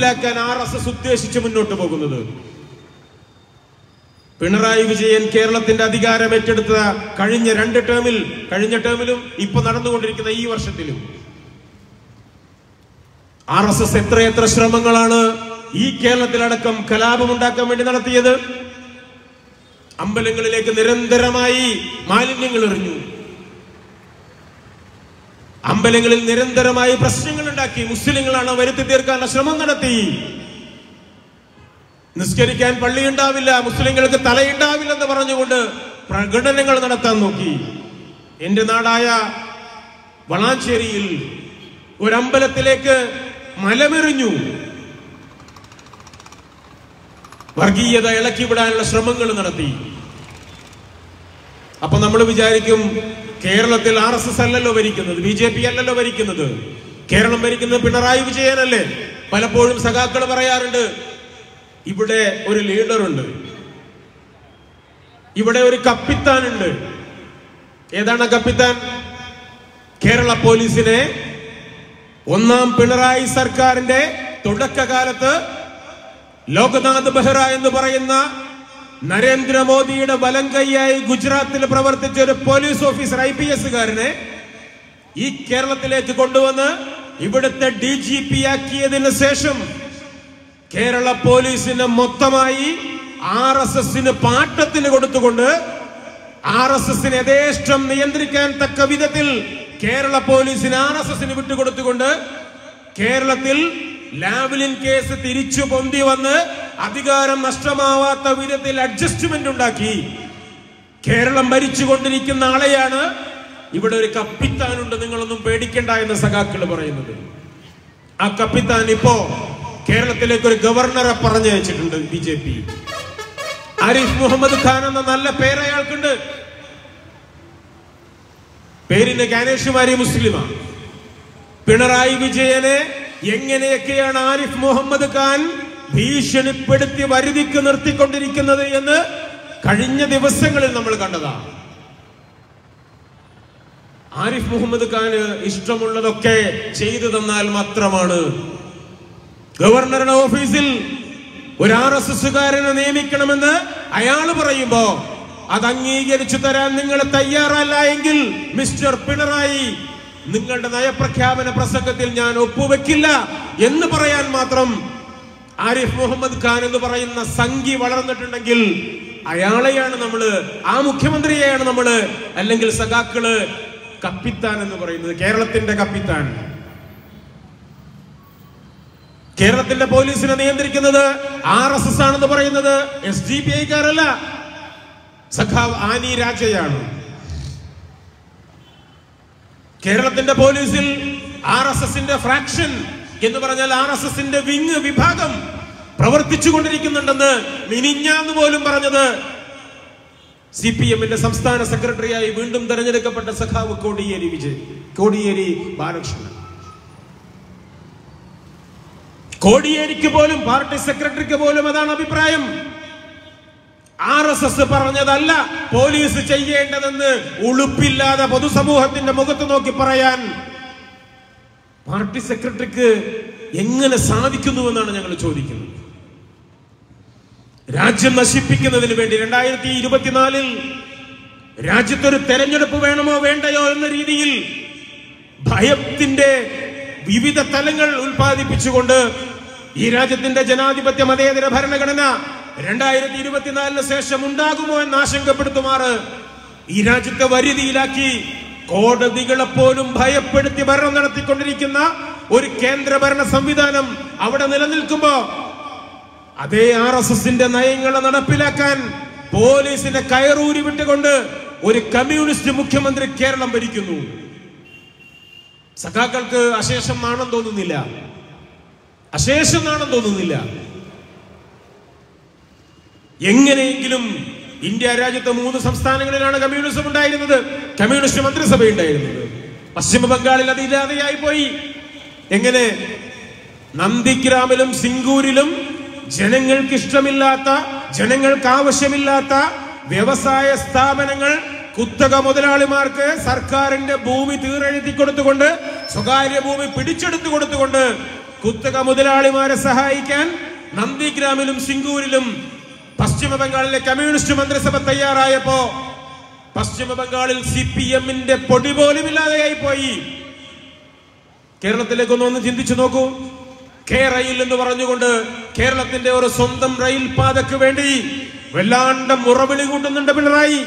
നടപ്പിലാക്കാൻ R S S ഉദ്ദേശിച്ച് മുന്നോട്ട് പോകുന്നത് പിണറായി വിജയൻ കേരളത്തിന്റെ അധികാരം ഏറ്റെടുത്ത കഴിഞ്ഞ രണ്ട് ടേമിൽ കഴിഞ്ഞ ടേമിലും ഇപ്പൊ നടന്നുകൊണ്ടിരിക്കുന്ന ഈ വർഷത്തിലും ആർ എസ് എസ് എത്രയെത്ര ശ്രമങ്ങളാണ് ഈ കേരളത്തിലടക്കം കലാപമുണ്ടാക്കാൻ വേണ്ടി നടത്തിയത് അമ്പലങ്ങളിലേക്ക് നിരന്തരമായി മാലിന്യങ്ങൾ എറിഞ്ഞു അമ്പലങ്ങളിൽ നിരന്തരമായി പ്രശ്നങ്ങൾ ഉണ്ടാക്കി മുസ്ലിങ്ങളാണ് വരുത്തി തീർക്കാനുള്ള ശ്രമം നടത്തി നിസ്കരിക്കാൻ പള്ളിയുണ്ടാവില്ല മുസ്ലിങ്ങൾക്ക് തലയുണ്ടാവില്ലെന്ന് പറഞ്ഞുകൊണ്ട് പ്രകടനങ്ങൾ നടത്താൻ നോക്കി എന്റെ നാടായ വളാഞ്ചേരിയിൽ ഒരമ്പലത്തിലേക്ക് മലമെറിഞ്ഞു വർഗീയത ഇളക്കിവിടാനുള്ള ശ്രമങ്ങൾ നടത്തി അപ്പൊ നമ്മൾ വിചാരിക്കും കേരളത്തിൽ ആർ എസ് എസ് അല്ലല്ലോ ഭരിക്കുന്നത് ബി ജെ പി അല്ലല്ലോ ഭരിക്കുന്നത് കേരളം ഭരിക്കുന്നത് പിണറായി വിജയനല്ലേ പലപ്പോഴും സഖാക്കൾ പറയാറുണ്ട് ഇവിടെ ഒരു ലീഡറുണ്ട് ഇവിടെ ഒരു കപ്പിത്താനുണ്ട് ഏതാണ് ആ കപ്പിത്താൻ കേരള പോലീസിനെ ഒന്നാം പിണറായി സർക്കാരിന്റെ തുടക്കകാലത്ത് ലോക്നാഥ് ബെഹ്റ എന്ന് പറയുന്ന നരേന്ദ്രമോദിയുടെ വലങ്കയ്യായി ഗുജറാത്തിൽ പ്രവർത്തിച്ച ഒരു പോലീസ് ഓഫീസർ ഐ പി എസുകാരനെ ഈ കേരളത്തിലേക്ക് കൊണ്ടുവന്ന് ഇവിടുത്തെ ഡി ജി പി ആക്കിയതിനു ശേഷം കേരള പോലീസിന് മൊത്തമായി ആർ എസ് എസിന് പാട്ടത്തിന് കൊടുത്തുകൊണ്ട് ആർ എസ് എസിന് യഥേഷ്ടം നിയന്ത്രിക്കാൻ തക്ക വിധത്തിൽ കേരള പോലീസിന് ആർ എസ് എസിന് വിട്ടുകൊടുത്തുകൊണ്ട് കേരളത്തിൽ ലാവ്ലിൻ കേസ് തിരിച്ചു പൊന്തി വന്ന് അധികാരം നഷ്ടമാവാത്ത വിധത്തിൽ അഡ്ജസ്റ്റ്മെന്റ് ഉണ്ടാക്കി കേരളം ഭരിച്ചുകൊണ്ടിരിക്കുന്ന ആളെയാണ് ഇവിടെ ഒരു കപ്പിത്താനുണ്ട് നിങ്ങളൊന്നും പേടിക്കണ്ട എന്ന് സഖാക്കൾ പറയുന്നത് ആ കപ്പിത്താൻ ഇപ്പോ കേരളത്തിലേക്ക് ഒരു ഗവർണറെ പറഞ്ഞയച്ചിട്ടുണ്ട് B J P Arif Mohammad Khan എന്ന നല്ല പേര് അയാൾക്കുണ്ട് പേരിന്റെ ഗാനേഷുമാരി മുസ്ലിമാണ് പിണറായി വിജയനെ എങ്ങനെയൊക്കെയാണ് ആരിഫ് മുഹമ്മദ് ഖാൻ ഭീഷണിപ്പെടുത്തി വരുതിക്ക് നിർത്തിക്കൊണ്ടിരിക്കുന്നത് എന്ന് കഴിഞ്ഞ ദിവസങ്ങളിൽ നമ്മൾ കണ്ടതാണ് ആരിഫ് മുഹമ്മദ് ഖാന് ഇഷ്ടമുള്ളതൊക്കെ ചെയ്തു തന്നാൽ മാത്രമാണ് ഗവർണറുടെ ഓഫീസിൽ ഒരു ആർ എസ് എസുകാരനെ നിയമിക്കണമെന്ന് അയാൾ പറയുമ്പോ അത് അംഗീകരിച്ചു തരാൻ നിങ്ങൾ തയ്യാറല്ല എങ്കിൽ മിസ്റ്റർ പിണറായി നിങ്ങളുടെ നയപ്രഖ്യാപന പ്രസംഗത്തിൽ ഞാൻ ഒപ്പുവെക്കില്ല എന്ന് പറയാൻ മാത്രം ആരിഫ് മുഹമ്മദ് ഖാൻ എന്ന് പറയുന്ന സംഖ്യ വളർന്നിട്ടുണ്ടെങ്കിൽ അയാളെയാണ് നമ്മള് ആ മുഖ്യമന്ത്രിയെയാണ് നമ്മള് അല്ലെങ്കിൽ സഖാക്കള് കപ്പിത്താൻ എന്ന് പറയുന്നത് കേരളത്തിന്റെ കപ്പിത്താൻ കേരളത്തിന്റെ പോലീസിനെ നിയന്ത്രിക്കുന്നത് ആർ എസ് എസ് ആണെന്ന് പറയുന്നത് എസ് ഡി പി ഐക്കാരല്ല സഖാവ് ആനി രാജയാണ് കേരളത്തിന്റെ പോലീസിൽ ആർ എസ് എസിന്റെ ഫ്രാക്ഷൻ എന്ന് പറഞ്ഞാൽ ആർ എസ് എസിന്റെ വിങ് വിഭാഗം പ്രവർത്തിച്ചു കൊണ്ടിരിക്കുന്നുണ്ടെന്ന് മിനിഞ്ഞാന്ന് പോലും പറഞ്ഞത് സി പി എമ്മിന്റെ സംസ്ഥാന സെക്രട്ടറിയായി വീണ്ടും തെരഞ്ഞെടുക്കപ്പെട്ട സഖാവ് കോടിയേരി വിജയ് കോടിയേരി ബാലകൃഷ്ണൻ കോടിയേരിക്ക് പോലും പാർട്ടി സെക്രട്ടറിക്ക് പോലും അതാണ് അഭിപ്രായം ആർ എസ് എസ് പറഞ്ഞതല്ല പോലീസ് ചെയ്യേണ്ടതെന്ന് ഉളുപ്പില്ലാതെ പൊതുസമൂഹത്തിന്റെ മുഖത്ത് നോക്കി പറയാൻ പാർട്ടി സെക്രട്ടറിക്ക് എങ്ങനെ സാധിക്കുന്നുവെന്നാണ് ഞങ്ങൾ ചോദിക്കുന്നത് രാജ്യം നശിപ്പിക്കുന്നതിന് വേണ്ടി രണ്ടായിരത്തി ഇരുപത്തിനാലിൽ രാജ്യത്തൊരു തെരഞ്ഞെടുപ്പ് വേണമോ വേണ്ടയോ എന്ന രീതിയിൽ ഭയത്തിന്റെ വിവിധ തലങ്ങൾ ഉൽപ്പാദിപ്പിച്ചുകൊണ്ട് ഈ രാജ്യത്തിന്റെ ജനാധിപത്യ മതേതര ഭരണഘടന രണ്ടായിരത്തി ഇരുപത്തിനാലിന് ശേഷം ഉണ്ടാകുമോ എന്ന് ആശങ്കപ്പെടുത്തുമാറ് ഈ രാജ്യത്തെ വരുതിയിലാക്കി കോടതികളെ പോലും ഭയപ്പെടുത്തി ഭരണം നടത്തിക്കൊണ്ടിരിക്കുന്ന ഒരു കേന്ദ്ര ഭരണ സംവിധാനം അവിടെ നിലനിൽക്കുമ്പോ അതേ ആർ എസ് എസിന്റെ നയങ്ങളെ നടപ്പിലാക്കാൻ പോലീസിനെ കയറൂരി വിട്ടുകൊണ്ട് ഒരു കമ്മ്യൂണിസ്റ്റ് മുഖ്യമന്ത്രി കേരളം ഭരിക്കുന്നു സഖാക്കൾക്ക് അശേഷം നാണം തോന്നുന്നില്ല അശേഷം നാണം തോന്നുന്നില്ല എങ്ങനെയെങ്കിലും ഇന്ത്യ രാജ്യത്തെ മൂന്ന് സംസ്ഥാനങ്ങളിലാണ് കമ്മ്യൂണിസം ഉണ്ടായിരുന്നത് കമ്മ്യൂണിസ്റ്റ് മന്ത്രിസഭ ഉണ്ടായിരുന്നത് പശ്ചിമ ബംഗാളിൽ അത് ഇല്ലാതെയായി പോയി എങ്ങനെ നന്ദിഗ്രാമിലും സിംഗൂരിലും ജനങ്ങൾക്ക് ഇഷ്ടമില്ലാത്ത ജനങ്ങൾക്ക് ആവശ്യമില്ലാത്ത വ്യവസായ സ്ഥാപനങ്ങൾ കുത്തക മുതലാളിമാർക്ക് സർക്കാരിന്റെ ഭൂമി തീരെഴുതി കൊടുത്തുകൊണ്ട് സ്വകാര്യ ഭൂമി പിടിച്ചെടുത്തു കൊടുത്തുകൊണ്ട് കുത്തക മുതലാളിമാരെ സഹായിക്കാൻ നന്ദിഗ്രാമിലും സിംഗൂരിലും പശ്ചിമ ബംഗാളിലെ കമ്മ്യൂണിസ്റ്റ് മന്ത്രിസഭ തയ്യാറായപ്പോ പശ്ചിമ ബംഗാളിൽ സി പി എമ്മിന്റെ പൊടി പോലും ഇല്ലാതെയായി പോയി കേരളത്തിലേക്കൊന്ന് ഒന്ന് ചിന്തിച്ചു നോക്കൂ കെ റെയിൽ എന്ന് പറഞ്ഞുകൊണ്ട് കേരളത്തിന്റെ ഒരു സ്വന്തം റെയിൽ പാതയ്ക്ക് വേണ്ടി വല്ലാണ്ട് മുറവിളി കൂട്ടുന്നുണ്ട് പിണറായി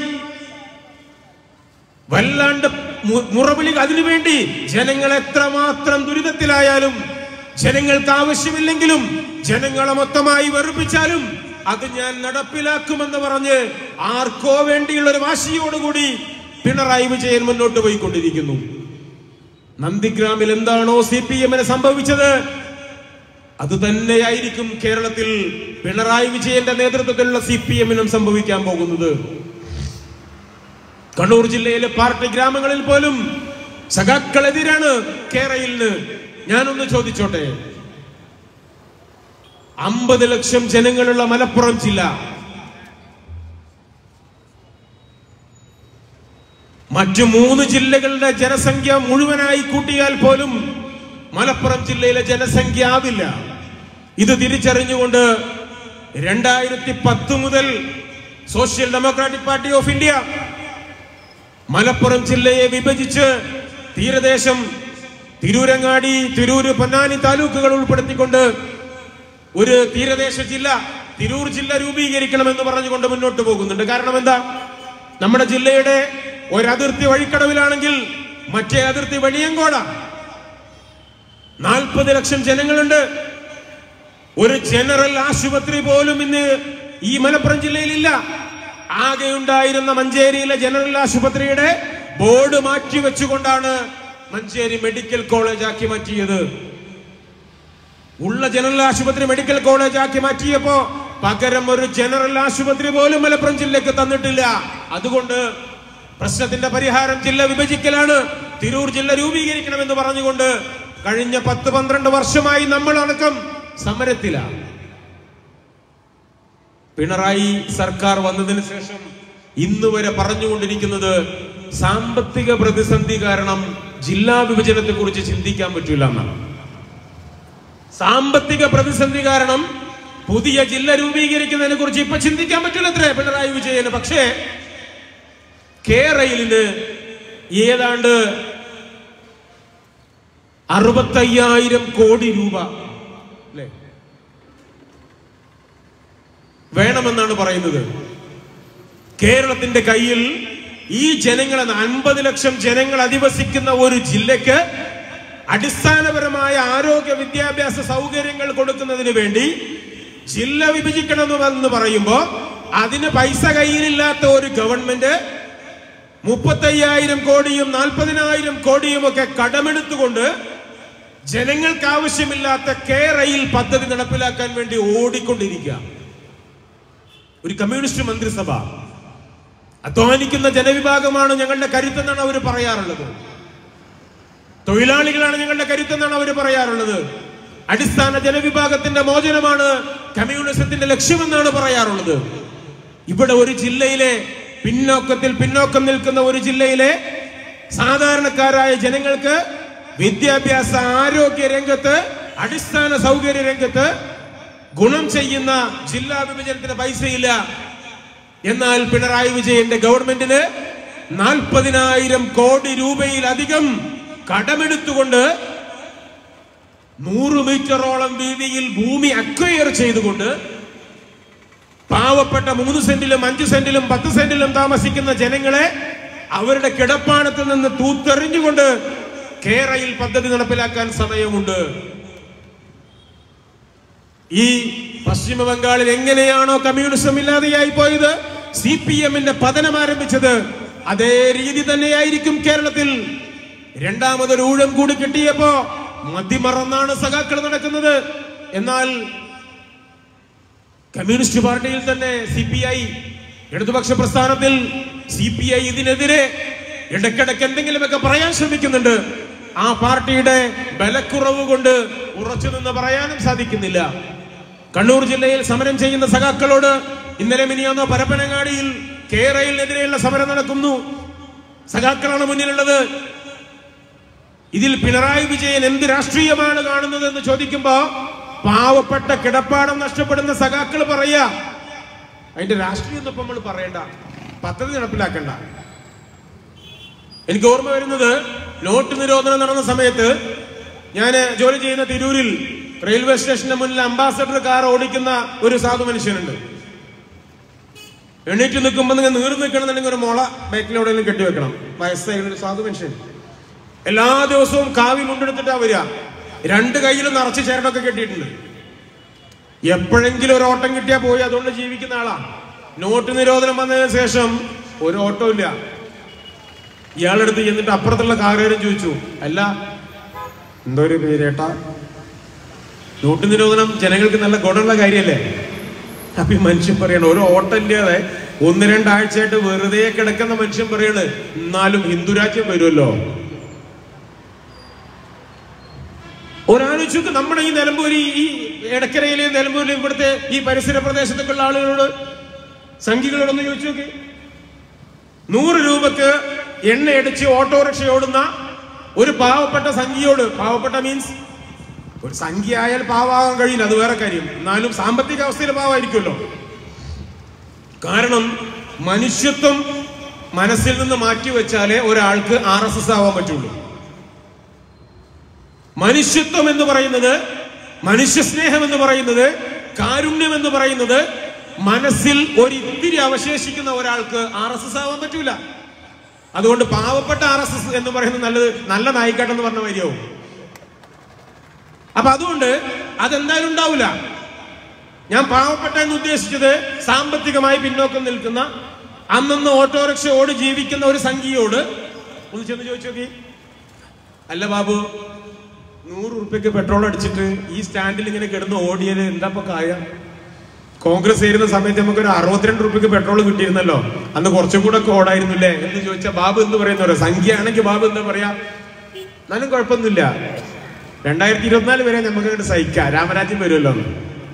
വല്ലാണ്ട് മു- മുറവിളി അതിനുവേണ്ടി ജനങ്ങൾ എത്രമാത്രം ദുരിതത്തിലായാലും ജനങ്ങൾക്ക് ആവശ്യമില്ലെങ്കിലും ജനങ്ങളെ മൊത്തമായി വെറുപ്പിച്ചാലും അത് ഞാൻ നടപ്പിലാക്കുമെന്ന് പറഞ്ഞ് ആർക്കോ വേണ്ടിയുള്ള ഒരു വാശിയോടുകൂടി പിണറായി വിജയൻ മുന്നോട്ട് പോയിക്കൊണ്ടിരിക്കുന്നു നന്ദിഗ്രാമിൽ എന്താണോ സി പി എമ്മിന് സംഭവിച്ചത് അത് തന്നെയായിരിക്കും കേരളത്തിൽ പിണറായി വിജയന്റെ നേതൃത്വത്തിലുള്ള സി പി എമ്മിനും സംഭവിക്കാൻ പോകുന്നത് കണ്ണൂർ ജില്ലയിലെ പാർട്ടി ഗ്രാമങ്ങളിൽ പോലും സഖാക്കളെതിരാണ് കേരളിന് ഞാനൊന്ന് ചോദിച്ചോട്ടെ അമ്പത് ലക്ഷം ജനങ്ങളുള്ള മലപ്പുറം ജില്ല മറ്റു മൂന്ന് ജില്ലകളുടെ ജനസംഖ്യ മുഴുവനായി കൂട്ടിയാൽ പോലും മലപ്പുറം ജില്ലയിലെ ജനസംഖ്യ ആവില്ല ഇത് തിരിച്ചറിഞ്ഞുകൊണ്ട് രണ്ടായിരത്തി പത്ത് മുതൽ social democratic party of India Malappuram ജില്ലയെ വിഭജിച്ച് തീരദേശം തിരൂരങ്ങാടി തിരൂര് പൊന്നാനി താലൂക്കുകൾ ഉൾപ്പെടുത്തിക്കൊണ്ട് ഒരു തീരദേശ ജില്ല തിരൂർ ജില്ല രൂപീകരിക്കണമെന്ന് പറഞ്ഞുകൊണ്ട് മുന്നോട്ട് പോകുന്നുണ്ട് കാരണം എന്താ നമ്മുടെ ജില്ലയുടെ ഒരതിർത്തി വഴിക്കടവിലാണെങ്കിൽ മറ്റേ അതിർത്തി വഴിയങ്കോട നാൽപ്പത് ലക്ഷം ജനങ്ങളുണ്ട് ഒരു ജനറൽ ആശുപത്രി പോലും ഇന്ന് ഈ മലപ്പുറം ജില്ലയിലില്ല ആകെ ഉണ്ടായിരുന്ന മഞ്ചേരിയിലെ ജനറൽ ആശുപത്രിയുടെ ബോർഡ് മാറ്റി വെച്ചുകൊണ്ടാണ് മഞ്ചേരി മെഡിക്കൽ കോളേജ് ആക്കി മാറ്റിയത് ഉള്ള ജനറൽ ആശുപത്രി മെഡിക്കൽ കോളേജ് ആക്കി മാറ്റിയപ്പോ പകരം ഒരു ജനറൽ ആശുപത്രി പോലും മലപ്പുറം ജില്ലക്ക് തന്നിട്ടില്ല അതുകൊണ്ട് പ്രശ്നത്തിന്റെ പരിഹാരം ജില്ല വിഭജിക്കലാണ് തിരൂർ ജില്ല രൂപീകരിക്കണമെന്ന് പറഞ്ഞുകൊണ്ട് കഴിഞ്ഞ പത്ത് പന്ത്രണ്ട് വർഷമായി നമ്മൾ അടക്കം സമരത്തിലാണ് പിണറായി സർക്കാർ വന്നതിന് ശേഷം ഇന്ന് വരെ പറഞ്ഞുകൊണ്ടിരിക്കുന്നത് സാമ്പത്തിക പ്രതിസന്ധി കാരണം ജില്ലാ വിഭജനത്തെ കുറിച്ച് ചിന്തിക്കാൻ പറ്റൂല എന്നാണ് സാമ്പത്തിക പ്രതിസന്ധി കാരണം പുതിയ ജില്ല രൂപീകരിക്കുന്നതിനെ കുറിച്ച് ഇപ്പൊ ചിന്തിക്കാൻ പറ്റില്ല അത്രേ പിണറായി വിജയന് പക്ഷേ കേരളിന് ഏതാണ്ട് അറുപത്തയ്യായിരം കോടി രൂപ അല്ലേ വേണമെന്നാണ് പറയുന്നത് കേരളത്തിന്റെ കയ്യിൽ ഈ ജനങ്ങളെ അൻപത് ലക്ഷം ജനങ്ങൾ അധിവസിക്കുന്ന ഒരു ജില്ലക്ക് അടിസ്ഥാനപരമായ ആരോഗ്യ വിദ്യാഭ്യാസ സൗകര്യങ്ങൾ കൊടുക്കുന്നതിന് വേണ്ടി ജില്ല വിഭജിക്കണമെന്ന് പറയുമ്പോൾ അതിന് പൈസ കയ്യിലില്ലാത്ത ഒരു ഗവൺമെന്റ് മുപ്പത്തയ്യായിരം കോടിയും നാൽപ്പതിനായിരം കോടിയും ഒക്കെ കടമെടുത്തുകൊണ്ട് ജനങ്ങൾക്ക് ആവശ്യമില്ലാത്ത കെ റെയിൽ പദ്ധതി നടപ്പിലാക്കാൻ വേണ്ടി ഓടിക്കൊണ്ടിരിക്കുക ഒരു കമ്മ്യൂണിസ്റ്റ് മന്ത്രിസഭ അധ്വാനിക്കുന്ന ജനവിഭാഗമാണ് ഞങ്ങളുടെ കരുത്തെന്നാണ് അവർ പറയാറുള്ളത് തൊഴിലാളികളാണ് ഞങ്ങളുടെ കരുത്തെന്നാണ് അവർ പറയാറുള്ളത് അടിസ്ഥാന ജനവിഭാഗത്തിന്റെ മോചനമാണ് കമ്മ്യൂണിസത്തിന്റെ ലക്ഷ്യമെന്നാണ് പറയാറുള്ളത് ഇവിടെ ഒരു ജില്ലയിലെ പിന്നോക്കത്തിൽ പിന്നോക്കം നിൽക്കുന്ന ഒരു ജില്ലയിലെ സാധാരണക്കാരായ ജനങ്ങൾക്ക് വിദ്യാഭ്യാസ ആരോഗ്യ രംഗത്ത് അടിസ്ഥാന സൗകര്യ രംഗത്ത് ഗുണം ചെയ്യുന്ന ജില്ലാ വിഭജനത്തിന് പൈസയില്ല എന്നാൽ പിണറായി വിജയന്റെ ഗവൺമെന്റിന് നാൽപ്പതിനായിരം കോടി രൂപയിലധികം കടമെടുത്തുകൊണ്ട് നൂറ് മീറ്ററോളം വീതിയിൽ ഭൂമി അക്വയർ ചെയ്തുകൊണ്ട് പാവപ്പെട്ട മൂന്ന് സെന്റിലും അഞ്ച് സെന്റിലും പത്ത് സെന്റിലും താമസിക്കുന്ന ജനങ്ങളെ അവരുടെ കിടപ്പാണത്തിൽ നിന്ന് തൂത്തെറിഞ്ഞുകൊണ്ട് കേരയിൽ പദ്ധതി നടപ്പിലാക്കാൻ സമയമുണ്ട് ഈ പശ്ചിമ ബംഗാളിൽ എങ്ങനെയാണോ കമ്മ്യൂണിസം ഇല്ലാതെയായി പോയത് സി പി എമ്മിന്റെ പതനം ആരംഭിച്ചത് അതേ രീതി തന്നെയായിരിക്കും കേരളത്തിൽ രണ്ടാമതൊരു ഊഴം കൂടി കിട്ടിയപ്പോ മതിമറന്നാണ് സഖാക്കൾ നടക്കുന്നത് എന്നാൽ കമ്മ്യൂണിസ്റ്റ് പാർട്ടിയിൽ തന്നെ സി പി ഐ ഇടതുപക്ഷ പ്രസ്ഥാനത്തിൽ സി പി ഐ ഇതിനെതിരെ ഇടയ്ക്കിടയ്ക്ക് എന്തെങ്കിലുമൊക്കെ പറയാൻ ശ്രമിക്കുന്നുണ്ട് ആ പാർട്ടിയുടെ ബലക്കുറവ് കൊണ്ട് ഉറച്ചു നിന്ന് പറയാനും സാധിക്കുന്നില്ല കണ്ണൂർ ജില്ലയിൽ സമരം ചെയ്യുന്ന സഖാക്കളോട് ഇന്നലെ മിനിയാന്നോ പരപ്പനങ്ങാടിയിൽ കേരളിനെതിരെയുള്ള സമരം നടക്കുന്നു സഖാക്കളാണ് മുന്നിലുള്ളത് ഇതിൽ പിണറായി വിജയൻ എന്ത് രാഷ്ട്രീയമാണ് കാണുന്നത് എന്ന് ചോദിക്കുമ്പോ പാവപ്പെട്ട കിടപ്പാടം നഷ്ടപ്പെടുന്ന സഖാക്കൾ പറയാ അതിന്റെ രാഷ്ട്രീയം ഒന്നും ഇപ്പൊ നമ്മൾ പറയണ്ട പദ്ധതി നടപ്പിലാക്കണ്ട എനിക്ക് ഓർമ്മ വരുന്നത് നോട്ട് നിരോധനം നടന്ന സമയത്ത് ഞാൻ ജോലി ചെയ്യുന്ന തിരൂരിൽ റെയിൽവേ സ്റ്റേഷന്റെ മുന്നിൽ അംബാസഡർ കാർ ഓടിക്കുന്ന ഒരു സാധു മനുഷ്യനുണ്ട് എണീറ്റ് നിൽക്കുമ്പോൾ നിങ്ങൾ നീർ നിൽക്കണമെന്നുണ്ടെങ്കിൽ ഒരു മുള ബാക്കിലെവിടെയെങ്കിലും കെട്ടി വെക്കണം വയസ്സായ ഒരു സാധു മനുഷ്യൻ എല്ലാ ദിവസവും കാവി മുണ്ടെടുത്തിട്ടാ വരിക രണ്ട് കയ്യിലും നിറച്ച് ചേരടൊക്കെ കെട്ടിയിട്ടുണ്ട് എപ്പോഴെങ്കിലും ഒരു ഓട്ടം കിട്ടിയാൽ പോയി അതുകൊണ്ട് ജീവിക്കുന്ന ആളാ നോട്ട് നിരോധനം വന്നതിന് ശേഷം ഒരു ഓട്ടോ ഇല്ല ഇയാളെടുത്ത് ചെന്നിട്ട് അപ്പുറത്തുള്ള കാറുകാരൻ ചോദിച്ചു അല്ല എന്തോ ഒരു പേരേട്ടാ നോട്ട് നിരോധനം ജനങ്ങൾക്ക് നല്ല ഗുണമുള്ള കാര്യമല്ലേ അപ്പൊ ഈ മനുഷ്യൻ പറയണ ഒരു ഓട്ടം ഇല്ലാതെ ഒന്ന് രണ്ടാഴ്ചയായിട്ട് വെറുതെ കിടക്കുന്ന മനുഷ്യൻ പറയണ് എന്നാലും ഹിന്ദുരാജ്യം വരുമല്ലോ ഒരാലോചിച്ച് നമ്മുടെ ഈ നിലമ്പൂരി ഈ എടക്കരയിലെയും നിലമ്പൂരിലെയും ഇവിടുത്തെ ഈ പരിസര പ്രദേശത്തൊക്കെയുള്ള ആളുകളോട് സംഘികളോടൊന്ന് ചോദിച്ചു നോക്കി നൂറ് രൂപക്ക് എണ്ണ അടിച്ച് ഓട്ടോറിക്ഷ ഓടുന്ന ഒരു പാവപ്പെട്ട സംഖ്യയോട് പാവപ്പെട്ട മീൻസ് ഒരു സംഖ്യ ആയാൽ പാവാകാൻ കഴിയില്ല അത് വേറെ കാര്യം എന്നാലും സാമ്പത്തിക അവസ്ഥയിൽ പാവമായിരിക്കുമല്ലോ കാരണം മനുഷ്യത്വം മനസ്സിൽ നിന്ന് മാറ്റി വെച്ചാലേ ഒരാൾക്ക് ആർ എസ് എസ് ആവാൻ പറ്റുള്ളൂ മനുഷ്യത്വം എന്ന് പറയുന്നത് മനുഷ്യസ്നേഹം എന്ന് പറയുന്നത് കാരുണ്യം എന്ന് പറയുന്നത് മനസ്സിൽ ഒരു ഇത്തിരി അവശേഷിക്കുന്ന ഒരാൾക്ക് ആർ എസ് എസ് ആവാൻ പറ്റൂല അതുകൊണ്ട് പാവപ്പെട്ട ആർ എസ് എസ് എന്ന് പറയുന്നത് നല്ലത് നല്ല നായിക്കാട്ടെന്ന് പറഞ്ഞ മതിയാവും അപ്പൊ അതുകൊണ്ട് അതെന്തായാലും ഉണ്ടാവില്ല ഞാൻ പാവപ്പെട്ട എന്ന് ഉദ്ദേശിച്ചത് സാമ്പത്തികമായി പിന്നോക്കം നിൽക്കുന്ന അന്നന്ന് ഓട്ടോറിക്ഷ ഓടി ജീവിക്കുന്ന ഒരു സംഖ്യയോട് ഒന്ന് ചെന്ന് ചോദിച്ചു നോക്കി അല്ല ബാബു നൂറ് ഉറുപ്പ്യക്ക് പെട്രോൾ അടിച്ചിട്ട് ഈ സ്റ്റാൻഡിൽ ഇങ്ങനെ കിടന്ന് ഓടിയത് എന്താ ഇപ്പൊ കായ കോൺഗ്രസ് ചേരുന്ന സമയത്ത് നമുക്ക് ഒരു അറുപത്തിരണ്ട് റുപ്യക്ക് പെട്രോൾ കിട്ടിയിരുന്നല്ലോ അന്ന് കുറച്ചും കൂടെ ഒക്കെ ഓടായിരുന്നില്ലേ എന്ന് ചോദിച്ചാൽ ബാബു എന്ന് പറയുന്നവരോ സംഖ്യ ആണെങ്കിൽ ബാബു എന്താ പറയാ എന്നാലും കുഴപ്പമൊന്നുമില്ല രണ്ടായിരത്തി ഇരുപത്തിനാല് വരെ നമുക്ക് അങ്ങോട്ട് സഹിക്കാം രാമരാജ്യം വരുമല്ലോ എന്ന്.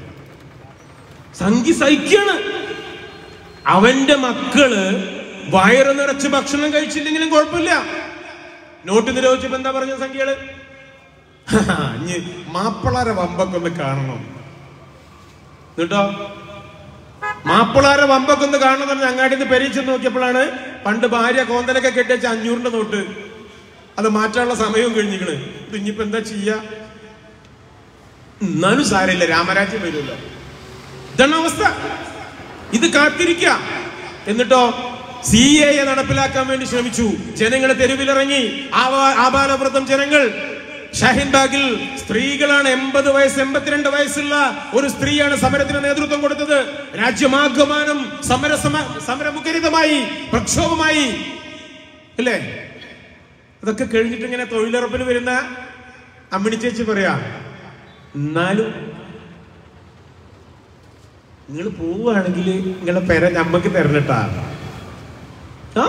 സംഖ്യ സഹിക്കാണ് അവന്റെ മക്കള് വയറ് നിറച്ച് ഭക്ഷണം കഴിച്ചില്ലെങ്കിലും കുഴപ്പമില്ല നോട്ട് നിരോധിച്ചപ്പോ എന്താ പറഞ്ഞ സംഖ്യകള് ഇനി മാപ്പിളാരെ വമ്പൊക്കെ ഒന്ന് കാണണം എന്നിട്ടോ മാപ്പിളാരെ വമ്പൊക്കെ ഒന്ന് കാണണം എന്ന് പറഞ്ഞ് അങ്ങാടി നിന്ന് പെരീച്ച് നോക്കിയപ്പോഴാണ് പണ്ട് ഭാര്യ കോന്തലൊക്കെ കെട്ടിച്ച അഞ്ഞൂറിന്റെ നോട്ട് അത് മാറ്റാനുള്ള സമയവും കഴിഞ്ഞിക്കണ് ഇത് ഇനിയിപ്പോ എന്താ ചെയ്യാ എന്നാലും സാരമില്ല രാമരാജ്യം വരുമല്ലോ ഇതാണ് അവസ്ഥ ഇത് കാത്തിരിക്ക എന്നിട്ടോ സി എ നടപ്പിലാക്കാൻ വേണ്ടി ശ്രമിച്ചു ജനങ്ങൾ തെരുവിലിറങ്ങി ആവാ- ആപാലവൃത്തം ജനങ്ങൾ ഷാഹിൻബാഗിൽ സ്ത്രീകളാണ് എൺപത് വയസ്സ് എൺപത്തിരണ്ട് വയസ്സുള്ള ഒരു സ്ത്രീയാണ് സമരത്തിന് നേതൃത്വം കൊടുത്തത് രാജ്യമാകമാനം സമര സമ- സമരമുഖരിതമായി പ്രക്ഷോഭമായി അല്ലേ അതൊക്കെ കഴിഞ്ഞിട്ട് ഇങ്ങനെ തൊഴിലുറപ്പിന് വരുന്ന അമ്മിണി ചേച്ചി പറയാ എന്നാലും നിങ്ങൾ പോവുകയാണെങ്കിൽ നിങ്ങളെ പെര ഞമ്മക്ക് തരണട്ടാ ആ?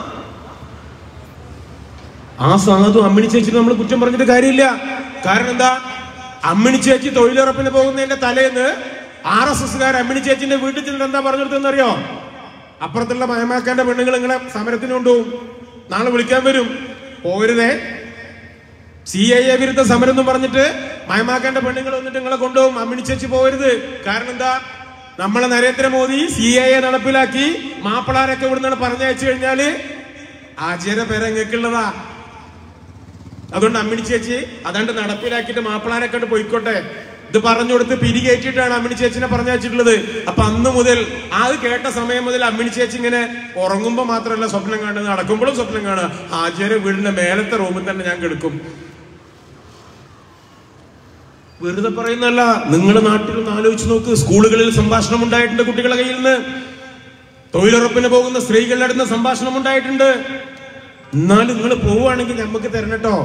ആ സാധു അമ്മിണി ചേച്ചി നമ്മൾ കുറ്റം പറഞ്ഞിട്ട് കാര്യമില്ല കാരണം എന്താ അമ്മിണി ചേച്ചി തൊഴിലുറപ്പിന് പോകുന്നതിന്റെ തലേന്ന് ആർ എസ് എസ്കാർ അമ്മിണി ചേച്ചിന്റെ വീട്ടിൽ ചെന്നിട്ട് എന്താ പറഞ്ഞിടത്തെന്ന് അറിയോ അപ്പുറത്തുള്ള മയമാക്കാന്റെ പെണ്ണുങ്ങൾ നിങ്ങളെ സമരത്തിന് കൊണ്ടുപോകും നാളെ വിളിക്കാൻ വരും പോരുതേ സി ഐ എ വിരുദ്ധ സമരം എന്ന് പറഞ്ഞിട്ട് മയമാക്കാന്റെ പെണ്ണുങ്ങൾ വന്നിട്ട് നിങ്ങളെ കൊണ്ടുപോകും അമ്മിണി ചേച്ചി പോകരുത് കാരണം എന്താ നമ്മളെ നരേന്ദ്രമോദി സി ഐ എ നടപ്പിലാക്കി മാപ്പിളാരൊക്കെ ഇവിടുന്ന് പറഞ്ഞയച്ചു കഴിഞ്ഞാല് ആചാര പേര നിങ്ങൾക്കുള്ളതാ അതുകൊണ്ട് അമ്മിണി ചേച്ചി അതാണ്ട് നടപ്പിലാക്കിയിട്ട് മാപ്പിളാരെ കണ്ട് പോയിക്കോട്ടെ ഇത് പറഞ്ഞു കൊടുത്ത് പിരി കയറ്റിയിട്ടാണ് അമ്മിണി ചേച്ചിനെ പറഞ്ഞയച്ചിട്ടുള്ളത് അപ്പൊ അന്ന് മുതൽ ആ കേട്ട സമയം മുതൽ അമ്മിണി ചേച്ചി ഇങ്ങനെ ഉറങ്ങുമ്പോ മാത്രമല്ല സ്വപ്നം കാണുന്നത് നടക്കുമ്പോഴും സ്വപ്നം കാണുക ആചാര്യ വീടിന്റെ മേലത്തെ റൂമിൽ തന്നെ ഞാൻ കിടക്കും വെറുതെ പറയുന്നല്ല നിങ്ങളുടെ നാട്ടിൽ ഒന്ന് ആലോചിച്ച് നോക്ക് സ്കൂളുകളിൽ സംഭാഷണം ഉണ്ടായിട്ടുണ്ട് കുട്ടികളുടെ കയ്യിൽ നിന്ന് തൊഴിലുറപ്പിന് പോകുന്ന സ്ത്രീകളുടെ അടുത്ത് സംഭാഷണം ഉണ്ടായിട്ടുണ്ട് എന്നാലും നിങ്ങൾ പോവുകയാണെങ്കിൽ നമുക്ക് തരണട്ടോ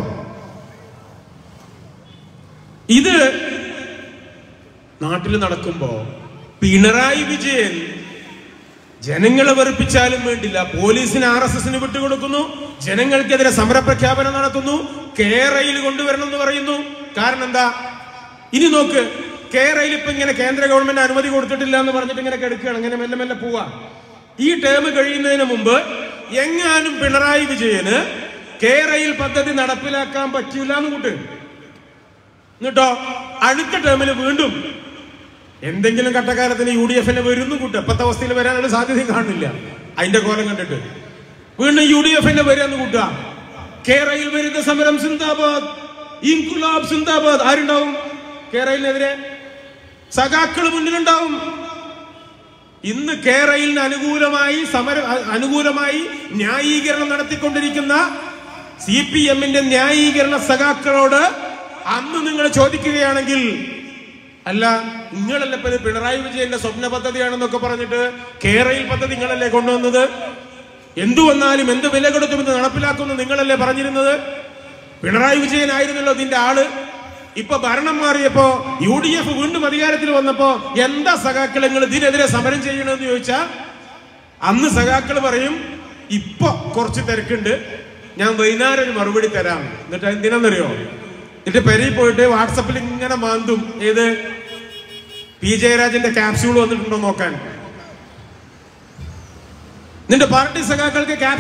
ഇത് നാട്ടിൽ നടക്കുമ്പോ പിണറായി വിജയൻ ജനങ്ങളെ വെറുപ്പിച്ചാലും വേണ്ടില്ല പോലീസിന് ആർ എസ് എസിന് വിട്ടുകൊടുക്കുന്നു ജനങ്ങൾക്കെതിരെ സമരപ്രഖ്യാപനം നടത്തുന്നു കേരയിൽ കൊണ്ടുവരണം എന്ന് പറയുന്നു കാരണം എന്താ ഇനി നോക്ക് കേരയിൽ ഇപ്പൊ ഇങ്ങനെ കേന്ദ്ര ഗവൺമെന്റ് അനുമതി കൊടുത്തിട്ടില്ല എന്ന് പറഞ്ഞിട്ട് ഇങ്ങനെ കിടക്കുകയാണ് ഇങ്ങനെ മെല്ലെ മെല്ലെ പോവാ ഈ ടേം കഴിയുന്നതിന് മുമ്പ് എങ്ങാനും പിണറായി വിജയന് കേരയിൽ പദ്ധതി നടപ്പിലാക്കാൻ പറ്റൂല എന്ന് കൂട്ട് എന്നിട്ടോ അടുത്ത ടേമിൽ വീണ്ടും എന്തെങ്കിലും കട്ടക്കാലത്തിന് യു ഡി എഫിന് വരുന്നു കൂട്ട് ഇപ്പത്തെ അവസ്ഥയിൽ വരാനുള്ള സാധ്യതയും കാണുന്നില്ല അതിന്റെ കോലം കണ്ടിട്ട് വീണ്ടും യു ഡി എഫിന്റെ വരാന്ന് കൂട്ടുക കേരളയിൽ വരുന്ന സമരം സിന്ദാബാദ് ഇൻകുലാബ് സിന്ദാബാദ് ആരുണ്ടാവും കേരളത്തിനെതിരെ സഖാക്കൾ മുന്നിലുണ്ടാവും ഇന്ന് കേരളിന് അനുകൂലമായി സമരം അ- അനുകൂലമായി ന്യായീകരണം നടത്തിക്കൊണ്ടിരിക്കുന്ന സി പി എമ്മിന്റെ ന്യായീകരണ സഖാക്കളോട് അന്ന് നിങ്ങൾ ചോദിക്കുകയാണെങ്കിൽ അല്ല നിങ്ങളല്ലേ ഇപ്പൊ ഇത് പിണറായി വിജയന്റെ സ്വപ്ന പദ്ധതിയാണെന്നൊക്കെ പറഞ്ഞിട്ട് കേരയിൽ പദ്ധതി നിങ്ങളല്ലേ കൊണ്ടുവന്നത് എന്തു വന്നാലും എന്ത് വില കൊടുത്തും ഇത് നടപ്പിലാക്കുമെന്ന് നിങ്ങളല്ലേ പറഞ്ഞിരുന്നത് പിണറായി വിജയൻ ആയിരുന്നല്ലോ ഇതിന്റെ ആള് ഇപ്പൊ ഭരണം മാറിയപ്പോ യു ഡി എഫ് വീണ്ടും അധികാരത്തിൽ വന്നപ്പോ എന്താ സഖാക്കൾ നിങ്ങൾ ഇതിനെതിരെ സമരം ചെയ്യണമെന്ന് ചോദിച്ചാ അന്ന് സഖാക്കൾ പറയും ഇപ്പൊ കുറച്ച് തിരക്കുണ്ട് ഞാൻ വൈകുന്നേരം ഒരു മറുപടി തരാം എന്നിട്ട് എന്തിനാന്നറിയോ എന്നിട്ട് പെരയിൽ പോയിട്ട് വാട്സപ്പിൽ ഇങ്ങനെ മാന്തും ഏത് പി ജയരാജന്റെ ക്യാപ്സ്യൂൾ വന്നിട്ടുണ്ടോ നോക്കാൻ നിന്റെ പാർട്ടി സഖാക്കൾക്ക് ക്യാപ്സ്യൂൾ